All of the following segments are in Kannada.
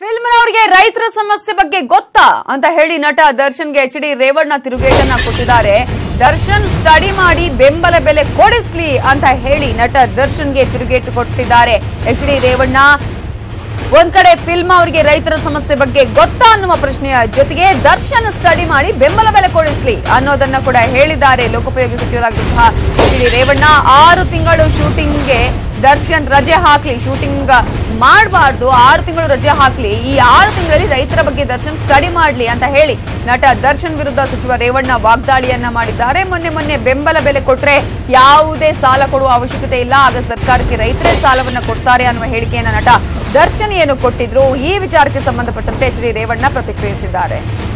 ಫಿಲ್ಮ್ನವರಿಗೆ ರೈತರ ಸಮಸ್ಯೆ ಬಗ್ಗೆ ಗೊತ್ತಾ ಅಂತ ಹೇಳಿ ನಟ ದರ್ಶನ್ಗೆ ಎಚ್ ಡಿ ರೇವಣ್ಣ ತಿರುಗೇಟನ್ನ ಕೊಟ್ಟಿದ್ದಾರೆ ದರ್ಶನ್ ಸ್ಟಡಿ ಮಾಡಿ ಬೆಂಬಲ ಬೆಲೆ ಕೊಡಿಸ್ಲಿ ಅಂತ ಹೇಳಿ ನಟ ದರ್ಶನ್ಗೆ ತಿರುಗೇಟು ಕೊಟ್ಟಿದ್ದಾರೆ ಎಚ್ ಡಿ ರೇವಣ್ಣ ಒಂದ್ ಕಡೆ ಫಿಲ್ಮ್ ಅವರಿಗೆ ರೈತರ ಸಮಸ್ಯೆ ಬಗ್ಗೆ ಗೊತ್ತಾ ಅನ್ನುವ ಪ್ರಶ್ನೆಯ ಜೊತೆಗೆ ದರ್ಶನ್ ಸ್ಟಡಿ ಮಾಡಿ ಬೆಂಬಲ ಬೆಲೆ ಕೊಡಿಸ್ಲಿ ಅನ್ನೋದನ್ನ ಕೂಡ ಹೇಳಿದ್ದಾರೆ ಲೋಕೋಪಯೋಗಿ ಸಚಿವರಾಗಿರುವಂತಹ ಎಚ್ ಡಿ ರೇವಣ್ಣ ಆರು ತಿಂಗಳು ಶೂಟಿಂಗ್ಗೆ ದರ್ಶನ್ ರಜೆ ಹಾಕ್ಲಿ ಶೂಟಿಂಗ್ ಮಾಡಬಾರ್ದು ಆರು ತಿಂಗಳು ರಜೆ ಹಾಕ್ಲಿ ಈ ಆರು ತಿಂಗಳಲ್ಲಿ ರೈತರ ಬಗ್ಗೆ ದರ್ಶನ್ ಸ್ಟಡಿ ಮಾಡ್ಲಿ ಅಂತ ಹೇಳಿ ನಟ ದರ್ಶನ್ ವಿರುದ್ಧ ಸಚಿವ ರೇವಣ್ಣ ವಾಗ್ದಾಳಿಯನ್ನ ಮಾಡಿದ್ದಾರೆ ಮೊನ್ನೆ ಮೊನ್ನೆ ಬೆಂಬಲ ಬೆಲೆ ಕೊಟ್ರೆ ಯಾವುದೇ ಸಾಲ ಕೊಡುವ ಅವಶ್ಯಕತೆ ಇಲ್ಲ ಆಗ ಸರ್ಕಾರಕ್ಕೆ ರೈತರೇ ಸಾಲವನ್ನ ಕೊಡ್ತಾರೆ ಅನ್ನುವ ಹೇಳಿಕೆಯನ್ನ ನಟ ದರ್ಶನ್ ಏನು ಕೊಟ್ಟಿದ್ರು ಈ ವಿಚಾರಕ್ಕೆ ಸಂಬಂಧಪಟ್ಟಂತೆ ಎಚ್ ಡಿ ರೇವಣ್ಣ ಪ್ರತಿಕ್ರಿಯಿಸಿದ್ದಾರೆ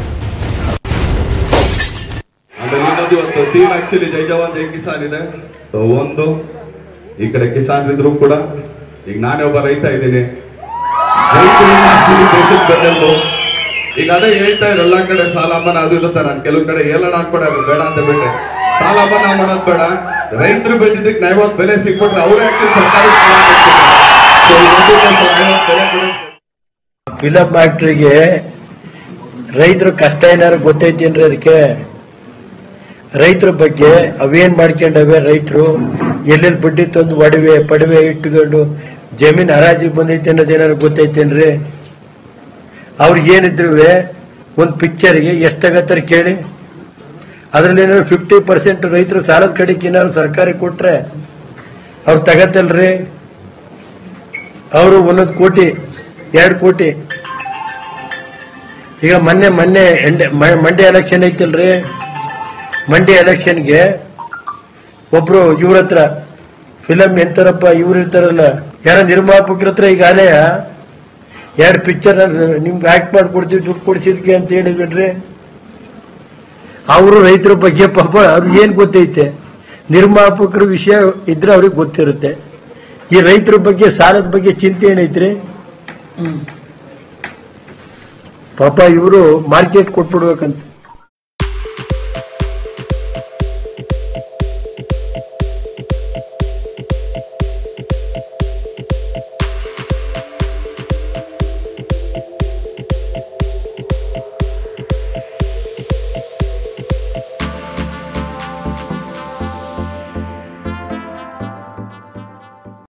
ಅಂದ್ರೆ ಇನ್ನೊಂದು ಇವತ್ತು ಟೀಮ್ ಆಕ್ಚುಲಿ ಜೈ ಜವಾನ್ ಜೈ ಕಿಸಾನ್ ಇದೆ So, ಒಂದು ಈ ಕಡೆ ಕಿಸಾನ್ ಇದ್ರು ಕೂಡ ಈಗ ನಾನೇ ಒಬ್ಬ ರೈತ ಇದ್ದೀನಿ ರೈತರು ಆಕ್ಚುಲಿ ದೇಶದ ಬೆನ್ನೆಲುಬು ಈಗ ಅದೇ ಹೇಳ್ತಾ ಇದ್ರು ಎಲ್ಲಾ ಕಡೆ ಸಾಲ ಮನ್ನಾ ಅದು ಇದು ನಾನು ಕೆಲವು ಕಡೆ ಹೇಳೋಣ ಅನ್ಕೊಡ ಅದು ಬೇಡ ಅಂತ ಬಿಟ್ಟೆ ಸಾಲ ಮನ್ನಾ ಮಾಡೋದ್ ಬೇಡ ರೈತರು ಬೆಳೆದಿದ್ದಕ್ಕೆ ನ್ಯಾಯವಾದ ಬೆಲೆ ಸಿಕ್ಬಿಟ್ರೆ ಅವರೇ ಹಾಕಿ ಸರ್ಕಾರಿ ಸಾಲ ಕೊಡ್ತಾರೆ. So, ಇದೊಂದು ನ್ಯಾಯವಾದ ಬೆಲೆ ಕೊಡೋದು ಫಿಲಂ ಫ್ಯಾಕ್ಟ್ರಿಗೆ ರೈತರ ಕಷ್ಟ ಏನಾರು ಗೊತ್ತೈತೇನ್ರಿ ಅದಕ್ಕೆ ರೈತರ ಬಗ್ಗೆ ಅವೇನ್ ಮಾಡ್ಕೊಂಡವೆ ರೈತರು ಎಲ್ಲೆಲ್ಲಿ ಬಡ್ಡಿ ತಂದು ಒಡವೆ ಪಡವೆ ಇಟ್ಟುಕೊಂಡು ಜಮೀನ್ ಹರಾಜಿಗೆ ಬಂದೈತೆ ಅನ್ನೋದು ಏನಾರು ಗೊತ್ತೈತೇನ್ರಿ ಅವ್ರಿಗೆ ಏನಿದ್ರು ಒಂದು ಪಿಕ್ಚರ್ಗೆ ಎಷ್ಟಾಗತ್ತಾರೆ ಕೇಳಿ ಅದ್ರಲ್ಲಿ ಏನಾದ್ರು ಫಿಫ್ಟಿ ಪರ್ಸೆಂಟ್ ರೈತರು ಸಾಲದ ಕಡೆಗೆ ಏನಾದ್ರು ಸರ್ಕಾರ ಕೊಟ್ರೆ ಅವ್ರು ತಗತ್ತಲ್ರಿ ಅವರು ಒಂದೊಂದು ಕೋಟಿ ಎರಡು ಕೋಟಿ ಈಗ ಮೊನ್ನೆ ಮೊನ್ನೆ ಎಂಡೆ- ಮ- ಮಂಡ್ಯ ಎಲೆಕ್ಷನ್ ಐತಲ್ರಿ ಮಂಡ್ಯ ಎಲೆಕ್ಷನ್ಗೆ ಒಬ್ರು ಇವ್ರ ಹತ್ರ ಫಿಲಂ ಎಂತಾರಪ್ಪ ಇವ್ರು ಇರ್ತಾರಲ್ಲ ಯಾರ ನಿರ್ಮಾಪಕರ ಹತ್ರ ಈಗ ಅಲೆಯ ಎರಡು ಪಿಕ್ಚರ್ ನಿಮ್ಗೆ ಆಕ್ಟ್ ಮಾಡ್ಕೊಡ್ತೀವಿ ದುಡ್ಡು ಕೊಡ್ಸಿದ್ಕೆ ಅಂತ ಹೇಳಿಬಿಡ್ರಿ ಅವರು ರೈತರ ಬಗ್ಗೆ ಪಾಪ ಅವ್ರಿಗೆ ಏನ್ ಗೊತ್ತೈತೆ ನಿರ್ಮಾಪಕರ ವಿಷಯ ಇದ್ರೆ ಅವ್ರಿಗೆ ಗೊತ್ತಿರುತ್ತೆ ಈ ರೈತರ ಬಗ್ಗೆ ಸಾಲದ ಬಗ್ಗೆ ಚಿಂತೆ ಏನೈತ್ರಿ ಪಾಪ ಇವರು ಮಾರ್ಕೆಟ್ ಕೊಟ್ಬಿಡ್ಬೇಕಂತ